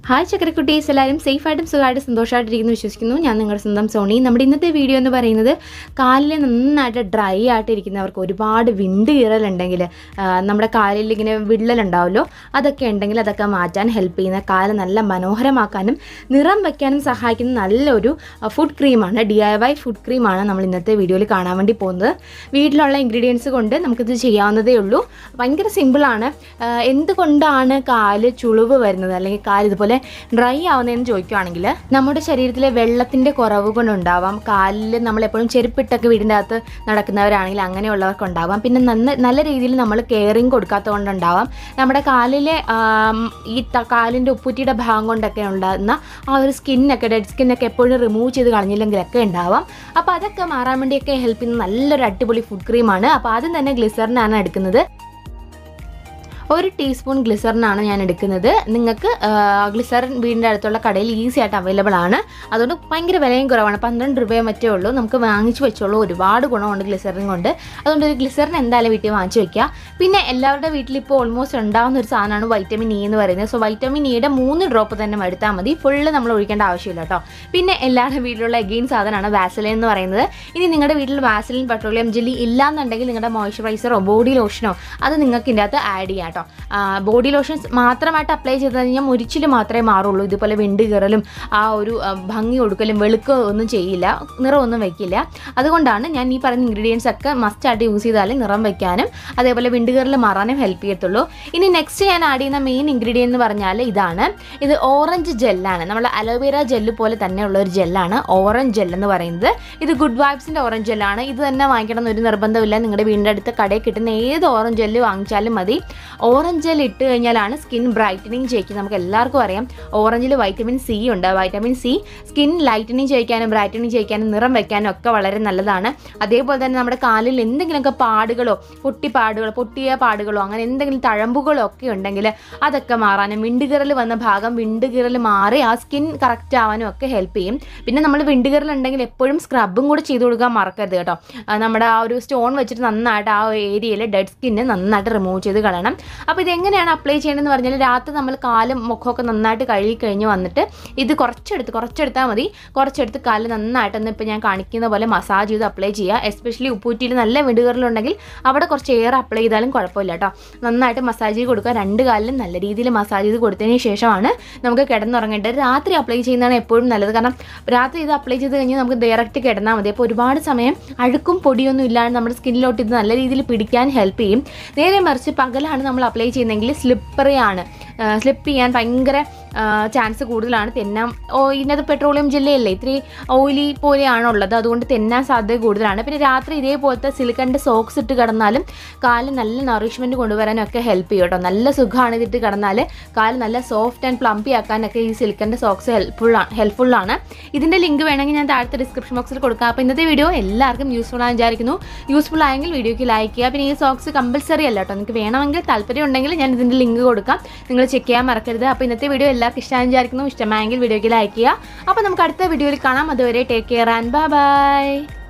hi ചക്രക്കുട്ടീസ് എല്ലാവരും സേഫായിട്ടും സുഖമായിട്ടും സന്തോഷമായിട്ടിരിക്കുന്നു വിശ്വസിക്കുന്നു ഞാൻ നിങ്ങളുടെ സ്വന്തം സോണി നമ്മുടെ ഇന്നത്തെ വീഡിയോ എന്ന് പറയുന്നത് കാലിൽ നന്നായിട്ട് ഡ്രൈ ആയിട്ട് ഇരിക്കുന്നവർക്ക് ഒരുപാട് വിണ്ട് കീറലുണ്ടെങ്കിൽ നമ്മുടെ കാലിൽ ഇങ്ങനെ വിള്ളലുണ്ടാവുമല്ലോ അതൊക്കെ ഉണ്ടെങ്കിൽ അതൊക്കെ മാറ്റാൻ ഹെൽപ്പ് ചെയ്യുന്ന കാല് നല്ല മനോഹരമാക്കാനും നിറം വയ്ക്കാനും സഹായിക്കുന്ന നല്ലൊരു ഫുഡ് ക്രീമാണ് ഡി ഐ വൈ ഫുഡ് ക്രീമാണ് നമ്മൾ ഇന്നത്തെ വീഡിയോയിൽ കാണാൻ വേണ്ടി പോകുന്നത് വീട്ടിലുള്ള ഇൻഗ്രീഡിയൻസ് കൊണ്ട് നമുക്കിത് ചെയ്യാവുന്നതേ ഉള്ളൂ ഭയങ്കര സിമ്പിളാണ് എന്തുകൊണ്ടാണ് കാല് ചുളിവ് വരുന്നത് അല്ലെങ്കിൽ കാല് ഇതുപോലെ ഡ്രൈ ആവുന്നതെന്ന് ചോദിക്കുകയാണെങ്കിൽ നമ്മുടെ ശരീരത്തിലെ വെള്ളത്തിൻ്റെ കുറവ് കൊണ്ടുണ്ടാവാം കാലിൽ നമ്മളെപ്പോഴും ചെരുപ്പിട്ടൊക്കെ വീടിൻ്റെ അകത്ത് നടക്കുന്നവരാണെങ്കിൽ അങ്ങനെയുള്ളവർക്ക് ഉണ്ടാവാം പിന്നെ നന്ന നല്ല രീതിയിൽ നമ്മൾ കെയറിങ് കൊടുക്കാത്തത് കൊണ്ടുണ്ടാവാം നമ്മുടെ കാലിലെ ആം, ഈ ത- കാലിൻ്റെ ഉപ്പുറ്റിയുടെ ഭാഗം കൊണ്ടൊക്കെ ഉണ്ടാകുന്ന ആ ഒരു സ്കിന്നൊക്കെ ഡെഡ് സ്കിന്നൊക്കെ എപ്പോഴും റിമൂവ് ചെയ്ത് കളഞ്ഞില്ലെങ്കിലൊക്കെ ഉണ്ടാവാം അപ്പോൾ അതൊക്കെ മാറാൻ വേണ്ടിയൊക്കെ ഹെൽപ്പ് ചെയ്യുന്ന നല്ലൊരു അടിപൊളി ഫുഡ് ക്രീമാണ് അപ്പോൾ ആദ്യം തന്നെ ഗ്ലിസറിനാണ് എടുക്കുന്നത് ഒരു ടീസ്പൂൺ ഗ്ലിസറിനാണ് ഞാൻ എടുക്കുന്നത് നിങ്ങൾക്ക് ഗ്ലിസറിൻ വീടിൻ്റെ അടുത്തുള്ള കടയിൽ ഈസി ആയിട്ട് അവൈലബിൾ ആണ് അതുകൊണ്ട് ഭയങ്കര വിലയും കുറവാണ് പന്ത്രണ്ട് രൂപയെ മറ്റേ ഉള്ളൂ നമുക്ക് വാങ്ങിച്ച് വെച്ചോളൂ ഒരുപാട് ഗുണമുണ്ട് ഗ്ലിസറിൻ കൊണ്ട് അതുകൊണ്ട് ഒരു ഗ്ലിസറിൻ എന്തായാലും വീട്ടിൽ വാങ്ങിച്ച് വെക്കുക പിന്നെ എല്ലാവരുടെ വീട്ടിൽ ഇപ്പോൾ ഓൾമോസ്റ്റ് ഉണ്ടാകുന്ന ഒരു സാധനമാണ് വൈറ്റമിൻ ഇ എന്ന് പറയുന്നത് സോ വൈറ്റമിൻ ഇയുടെ മൂന്ന് ഡ്രോപ്പ് തന്നെ എടുത്താൽ മതി ഫുള്ള് നമ്മൾ ഒഴിക്കേണ്ട ആവശ്യമില്ല കേട്ടോ പിന്നെ എല്ലാവരുടെ വീട്ടിലുള്ള എഗെയിൻ സാധനമാണ് വാസലിൻ എന്ന് പറയുന്നത് ഇനി നിങ്ങളുടെ വീട്ടിൽ വാസലിൻ പെട്രോളിയം ജെല്ലി ഇല്ലാന്നുണ്ടെങ്കിൽ നിങ്ങളുടെ മോയ്സ്ചറൈസറോ ബോഡി ലോഷനോ അത് നിങ്ങൾക്ക് ഇതിൻ്റെ അകത്ത് ആഡ് ചെയ്യാം കേട്ടോ ബോഡി ലോഷൻസ് മാത്രമായിട്ട് അപ്ലൈ ചെയ്ത് കഴിഞ്ഞാൽ മുരിച്ചിൽ മാത്രമേ മാറുള്ളൂ ഇതുപോലെ വിണ്ട് കീറലും ആ ഒരു ആ, ഭംഗി കൊടുക്കലും വെളുക്കോ ഒന്നും ചെയ്യില്ല നിറമൊന്നും വെക്കില്ല അതുകൊണ്ടാണ് ഞാൻ ഈ പറയുന്ന ഇൻഗ്രീഡിയൻസ് ഒക്കെ മസ്റ്റായിട്ട് യൂസ് ചെയ്താൽ നിറം വെക്കാനും അതേപോലെ വിണ്ട് കീറൽ മാറാനും ഹെൽപ്പ് ചെയ്യത്തുള്ളൂ ഇനി നെക്സ്റ്റ് ഞാൻ ആഡ് ചെയ്യുന്ന മെയിൻ ഇൻഗ്രീഡിയൻ എന്ന് പറഞ്ഞാൽ ഇതാണ് ഇത് ഓറഞ്ച് ജെല്ലാണ് നമ്മൾ അലോവേര ജെല്ല് പോലെ തന്നെയുള്ള ഒരു ജെല്ലാണ് ഓറഞ്ച് ജെൽ എന്ന് പറയുന്നത് ഇത് ഗുഡ് വൈബ്സിൻ്റെ ഓറഞ്ച് ജെല്ലാണ് ഇത് തന്നെ വാങ്ങിക്കണം എന്നൊരു നിർബന്ധമില്ല നിങ്ങളുടെ വീടിൻ്റെ അടുത്ത് കടയിൽ കിട്ടുന്ന ഏത് ഓറഞ്ച് ജെല്ല് വാങ്ങിച്ചാലും മതി ഓറഞ്ച് ജെൽ ഇട്ട് കഴിഞ്ഞാലാണ് സ്കിൻ ബ്രൈറ്റനിങ് ചെയ്യിക്കുന്നത് നമുക്ക് എല്ലാവർക്കും അറിയാം ഓറഞ്ചിൽ വൈറ്റമിൻ സി ഉണ്ട് വൈറ്റമിൻ സി സ്കിൻ ലൈറ്റനിങ് ചെയ്യിക്കാനും ബ്രൈറ്റനിങ് ചെയ്യിക്കാനും നിറം വെക്കാനും ഒക്കെ വളരെ നല്ലതാണ് അതേപോലെ തന്നെ നമ്മുടെ കാലിൽ എന്തെങ്കിലുമൊക്കെ പാടുകളോ പൊട്ടിപ്പാടുകളോ പൊട്ടിയ പാടുകളോ അങ്ങനെ എന്തെങ്കിലും തഴമ്പുകളോ ഒക്കെ ഉണ്ടെങ്കിൽ അതൊക്കെ മാറാനും വിണ്ടുകിറൽ വന്ന ഭാഗം വിണ്ടുകിറൽ മാറി ആ സ്കിൻ കറക്റ്റ് ആവാനും ഒക്കെ ഹെൽപ്പ് ചെയ്യും പിന്നെ നമ്മൾ വിണ്ടുകിറൽ ഉണ്ടെങ്കിൽ എപ്പോഴും സ്ക്രബും കൂടി ചെയ്ത് കൊടുക്കാൻ മറക്കരുത് കേട്ടോ ആ, നമ്മുടെ ആ ഒരു സ്റ്റോൺ വെച്ചിട്ട് നന്നായിട്ട് ആ ഏരിയയിൽ ഡെഡ് സ്കിന്ന് നന്നായിട്ട് റിമൂവ് ചെയ്ത് കളയണം അപ്പോൾ ഇത് എങ്ങനെയാണ് അപ്ലൈ ചെയ്യേണ്ടതെന്ന് പറഞ്ഞാൽ രാത്രി നമ്മൾ കാലും മുഖമൊക്കെ നന്നായിട്ട് കഴുകി കഴിഞ്ഞ് വന്നിട്ട് ഇത് കുറച്ചെടുത്ത് കുറച്ചെടുത്താൽ മതി കുറച്ചെടുത്ത് കാല് നന്നായിട്ടൊന്ന് ഇപ്പോൾ ഞാൻ കാണിക്കുന്ന പോലെ മസാജ് ചെയ്ത് അപ്ലൈ ചെയ്യുക എസ്പെഷ്യലി ഉപ്പൂറ്റിയിൽ നല്ല വിടുകറിലുണ്ടെങ്കിൽ അവിടെ കുറച്ച് എയർ അപ്ലൈ ചെയ്താലും കുഴപ്പമില്ല കേട്ടോ നന്നായിട്ട് മസാജ് ചെയ്ത് കൊടുക്കുക രണ്ട് കാലിലും നല്ല രീതിയിൽ മസാജ് ചെയ്ത് കൊടുത്തതിന് ശേഷമാണ് നമുക്ക് കിടന്നുറങ്ങേണ്ടത് രാത്രി അപ്ലൈ ചെയ്യുന്നതാണ് എപ്പോഴും നല്ലത് കാരണം രാത്രി ഇത് അപ്ലൈ ചെയ്ത് കഴിഞ്ഞാൽ നമുക്ക് ഡയറക്റ്റ് കിടന്നാൽ മതി അപ്പോൾ ഒരുപാട് സമയം അഴുക്കും പൊടിയൊന്നും ഇല്ലാണ്ട് നമ്മുടെ സ്കിന്നിലോട്ട് ഇത് നല്ല രീതിയിൽ പിടിക്കാൻ ഹെൽപ്പ് ചെയ്യും നേരെ മറിച്ച് പകലാണ് നമ്മൾ അപ്ലൈ ചെയ്യുന്നതെങ്കിൽ സ്ലിപ്പറി ആണ് സ്ലിപ്പ് ചെയ്യാൻ ഭയങ്കര ചാൻസ് കൂടുതലാണ് തെന്നാൻ ഓ ഇതിനകത്ത് പെട്രോളിയം ജെല്ലയല്ലേ ഇത്തിരി ഓയിലി പോലെയാണ് ഉള്ളത് അതുകൊണ്ട് തെന്നാൻ സാധ്യത കൂടുതലാണ് പിന്നെ രാത്രി ഇതേപോലത്തെ സിലിക്കണിൻ്റെ സോക്സ് ഇട്ട് കിടന്നാലും കാല് നല്ല നറിഷ്മെൻറ്റ് കൊണ്ടുവരാനും ഒക്കെ ഹെൽപ്പ് ചെയ്യും കേട്ടോ നല്ല സുഖമാണ് ഇതിട്ട് കിടന്നാൽ കാല് നല്ല സോഫ്റ്റ് ആൻഡ് പ്ലംപി ആക്കാനൊക്കെ ഈ സിലിക്കണിൻ്റെ സോക്സ് ഹെൽപ്ഫുള്ളാണ് ഹെൽപ്ഫുള്ളാണ് ഇതിൻ്റെ ലിങ്ക് വേണമെങ്കിൽ ഞാൻ താഴത്തെ ഡിസ്ക്രിപ്ഷൻ ബോക്സിൽ കൊടുക്കാം അപ്പോൾ ഇന്നത്തെ വീഡിയോ എല്ലാവർക്കും യൂസ്ഫുൾ ആണെന്ന് വിചാരിക്കുന്നു യൂസ്ഫുൾ ആയെങ്കിൽ വീഡിയോയ്ക്ക് ലൈക്ക് ചെയ്യുക പിന്നെ ഈ സോക്സ് കമ്പൽസറി അല്ല കേട്ടോ നിങ്ങൾക്ക് വേണമെങ്കിൽ താല്പര്യം ഉണ്ടെങ്കിൽ ഞാൻ ഇതിൻ്റെ ലിങ്ക് കൊടുക്കാം നിങ്ങൾ ചെക്ക് ചെയ്യാൻ മറക്കരുത് അപ്പോൾ ഇന്നത്തെ വീഡിയോ എല്ലാവർക്കും ഇഷ്ടമാണെന്ന് വിചാരിക്കുന്നു ഇഷ്ടമായെങ്കിൽ വീഡിയോയ്ക്ക് ലൈക്ക് ചെയ്യുക അപ്പോൾ നമുക്ക് അടുത്ത വീഡിയോയിൽ കാണാം അതുവരെ take care and bye by